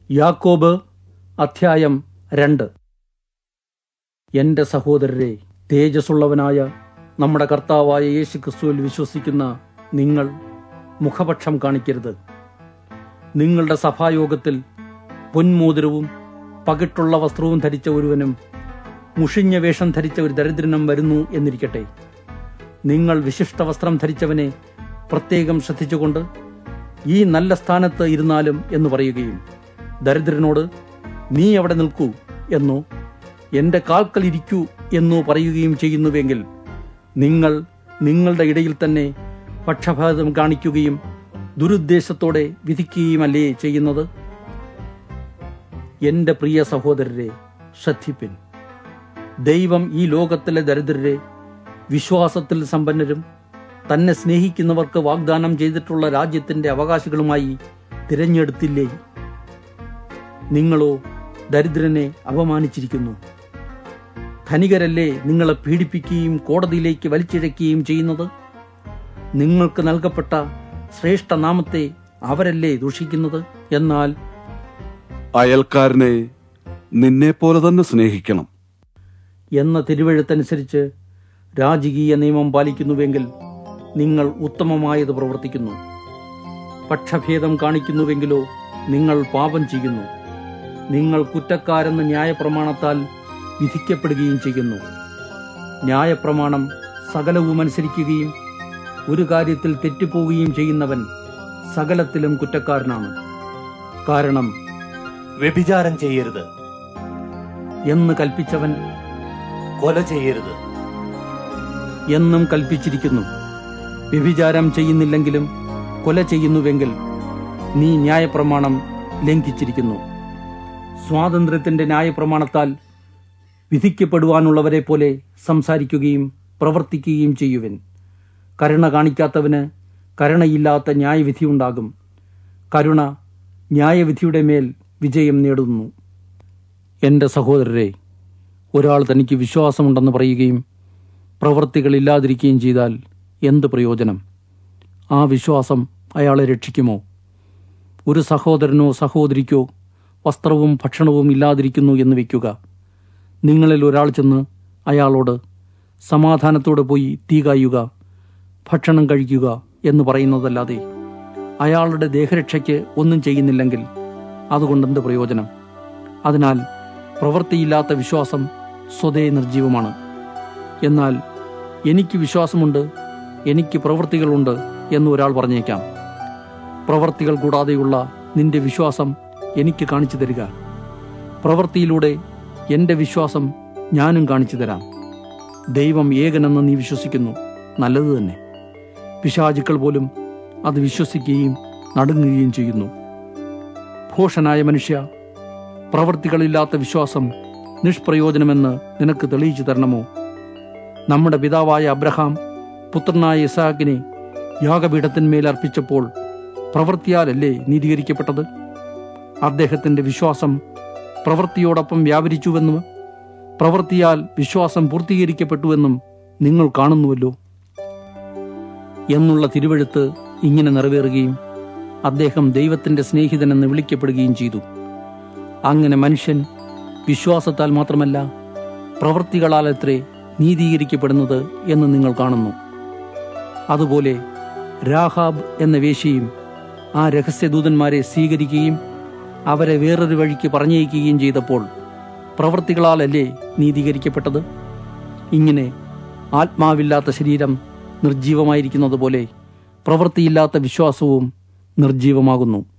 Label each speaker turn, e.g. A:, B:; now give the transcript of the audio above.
A: യാക്കോബ് അധ്യായം രണ്ട് എൻ്റെ സഹോദരരെ തേജസ്സുള്ളവനായ നമ്മുടെ കർത്താവായ യേശു ക്രിസ്തുവിൽ വിശ്വസിക്കുന്ന നിങ്ങൾ മുഖപക്ഷം കാണിക്കരുത് നിങ്ങളുടെ സഭായോഗത്തിൽ പൊന്മോതിരവും പകിട്ടുള്ള വസ്ത്രവും ധരിച്ച ഒരുവനും മുഷിഞ്ഞ വേഷം ധരിച്ച ഒരു ദരിദ്രനും വരുന്നു എന്നിരിക്കട്ടെ നിങ്ങൾ വിശിഷ്ട വസ്ത്രം ധരിച്ചവനെ പ്രത്യേകം ശ്രദ്ധിച്ചുകൊണ്ട് ഈ നല്ല സ്ഥാനത്ത് ഇരുന്നാലും എന്ന് പറയുകയും ദരിദ്രനോട് നീ അവിടെ നിൽക്കൂ എന്നോ എൻ്റെ കാൽക്കൽ ഇരിക്കൂ എന്നോ പറയുകയും ചെയ്യുന്നുവെങ്കിൽ നിങ്ങൾ നിങ്ങളുടെ ഇടയിൽ തന്നെ പക്ഷപാതം കാണിക്കുകയും ദുരുദ്ദേശത്തോടെ വിധിക്കുകയുമല്ലേ ചെയ്യുന്നത് എൻ്റെ പ്രിയ സഹോദരരെ ശ്രദ്ധിപ്പിൻ ദൈവം ഈ ലോകത്തിലെ ദരിദ്രരെ വിശ്വാസത്തിൽ സമ്പന്നരും തന്നെ സ്നേഹിക്കുന്നവർക്ക് വാഗ്ദാനം ചെയ്തിട്ടുള്ള രാജ്യത്തിന്റെ അവകാശികളുമായി തിരഞ്ഞെടുത്തില്ലേ നിങ്ങളോ ദരിദ്രനെ അപമാനിച്ചിരിക്കുന്നു ധനികരല്ലേ നിങ്ങളെ പീഡിപ്പിക്കുകയും കോടതിയിലേക്ക് വലിച്ചിഴക്കുകയും ചെയ്യുന്നത് നിങ്ങൾക്ക് നൽകപ്പെട്ട ശ്രേഷ്ഠ നാമത്തെ അവരല്ലേ ദൂഷിക്കുന്നത് എന്നാൽ
B: അയൽക്കാരനെ നിന്നെപ്പോലെ തന്നെ സ്നേഹിക്കണം
A: എന്ന തിരുവഴുത്തനുസരിച്ച് രാജകീയ നിയമം പാലിക്കുന്നുവെങ്കിൽ നിങ്ങൾ ഉത്തമമായത് പ്രവർത്തിക്കുന്നു പക്ഷഭേദം കാണിക്കുന്നുവെങ്കിലോ നിങ്ങൾ പാപം ചെയ്യുന്നു നിങ്ങൾ കുറ്റക്കാരെന്ന് ന്യായപ്രമാണത്താൽ വിധിക്കപ്പെടുകയും ചെയ്യുന്നു ന്യായപ്രമാണം സകലവും അനുസരിക്കുകയും ഒരു കാര്യത്തിൽ തെറ്റിപ്പോവുകയും ചെയ്യുന്നവൻ സകലത്തിലും കുറ്റക്കാരനാണ് കാരണം
C: വ്യഭിചാരം ചെയ്യരുത്
A: എന്ന് കൽപ്പിച്ചവൻ
C: കൊല ചെയ്യരുത്
A: എന്നും കൽപ്പിച്ചിരിക്കുന്നു വ്യഭിചാരം ചെയ്യുന്നില്ലെങ്കിലും കൊല ചെയ്യുന്നുവെങ്കിൽ നീ ന്യായപ്രമാണം ലംഘിച്ചിരിക്കുന്നു സ്വാതന്ത്ര്യത്തിന്റെ ന്യായപ്രമാണത്താൽ വിധിക്കപ്പെടുവാനുള്ളവരെ പോലെ സംസാരിക്കുകയും പ്രവർത്തിക്കുകയും ചെയ്യുവൻ കരുണ കാണിക്കാത്തവന് കരുണയില്ലാത്ത ന്യായവിധിയുണ്ടാകും കരുണ ന്യായവിധിയുടെ മേൽ വിജയം നേടുന്നു എൻ്റെ സഹോദരരെ ഒരാൾ തനിക്ക് വിശ്വാസമുണ്ടെന്ന് പറയുകയും പ്രവൃത്തികളില്ലാതിരിക്കുകയും ചെയ്താൽ എന്ത് പ്രയോജനം ആ വിശ്വാസം അയാളെ രക്ഷിക്കുമോ ഒരു സഹോദരനോ സഹോദരിക്കോ വസ്ത്രവും ഭക്ഷണവും ഇല്ലാതിരിക്കുന്നു എന്ന് വയ്ക്കുക നിങ്ങളിൽ ഒരാൾ ചെന്ന് അയാളോട് സമാധാനത്തോടെ പോയി തീ കായുക ഭക്ഷണം കഴിക്കുക എന്ന് പറയുന്നതല്ലാതെ അയാളുടെ ദേഹരക്ഷയ്ക്ക് ഒന്നും ചെയ്യുന്നില്ലെങ്കിൽ അതുകൊണ്ടെന്ത് പ്രയോജനം അതിനാൽ പ്രവൃത്തിയില്ലാത്ത വിശ്വാസം സ്വതേ നിർജീവമാണ് എന്നാൽ എനിക്ക് വിശ്വാസമുണ്ട് എനിക്ക് പ്രവൃത്തികളുണ്ട് എന്ന് ഒരാൾ പറഞ്ഞേക്കാം പ്രവൃത്തികൾ കൂടാതെയുള്ള നിന്റെ വിശ്വാസം എനിക്ക് കാണിച്ചു തരിക പ്രവൃത്തിയിലൂടെ എൻ്റെ വിശ്വാസം ഞാനും കാണിച്ചു തരാം ദൈവം ഏകനെന്ന് നീ വിശ്വസിക്കുന്നു നല്ലത് തന്നെ പിശാചുക്കൾ പോലും അത് വിശ്വസിക്കുകയും നടുങ്ങുകയും ചെയ്യുന്നു ഭോഷനായ മനുഷ്യ പ്രവൃത്തികളില്ലാത്ത വിശ്വാസം നിഷ്പ്രയോജനമെന്ന് നിനക്ക് തെളിയിച്ചു തരണമോ നമ്മുടെ പിതാവായ അബ്രഹാം പുത്രനായ ഇസാഖിനെ യാഗപീഠത്തിന്മേൽ അർപ്പിച്ചപ്പോൾ പ്രവൃത്തിയാലല്ലേ നീതീകരിക്കപ്പെട്ടത് അദ്ദേഹത്തിന്റെ വിശ്വാസം പ്രവൃത്തിയോടൊപ്പം വ്യാപരിച്ചുവെന്നും പ്രവൃത്തിയാൽ വിശ്വാസം പൂർത്തീകരിക്കപ്പെട്ടുവെന്നും നിങ്ങൾ കാണുന്നുവല്ലോ എന്നുള്ള തിരുവഴുത്ത് ഇങ്ങനെ നിറവേറുകയും അദ്ദേഹം ദൈവത്തിന്റെ സ്നേഹിതനെന്ന് വിളിക്കപ്പെടുകയും ചെയ്തു അങ്ങനെ മനുഷ്യൻ വിശ്വാസത്താൽ മാത്രമല്ല പ്രവൃത്തികളാലത്രേ നീതീകരിക്കപ്പെടുന്നത് എന്ന് നിങ്ങൾ കാണുന്നു അതുപോലെ രാഹാബ് എന്ന വേശ്യയും ആ രഹസ്യദൂതന്മാരെ സ്വീകരിക്കുകയും അവരെ വേറൊരു വഴിക്ക് പറഞ്ഞയക്കുകയും ചെയ്തപ്പോൾ പ്രവൃത്തികളാലല്ലേ നീതീകരിക്കപ്പെട്ടത് ഇങ്ങനെ ആത്മാവില്ലാത്ത ശരീരം നിർജീവമായിരിക്കുന്നത് പോലെ പ്രവൃത്തിയില്ലാത്ത വിശ്വാസവും നിർജീവമാകുന്നു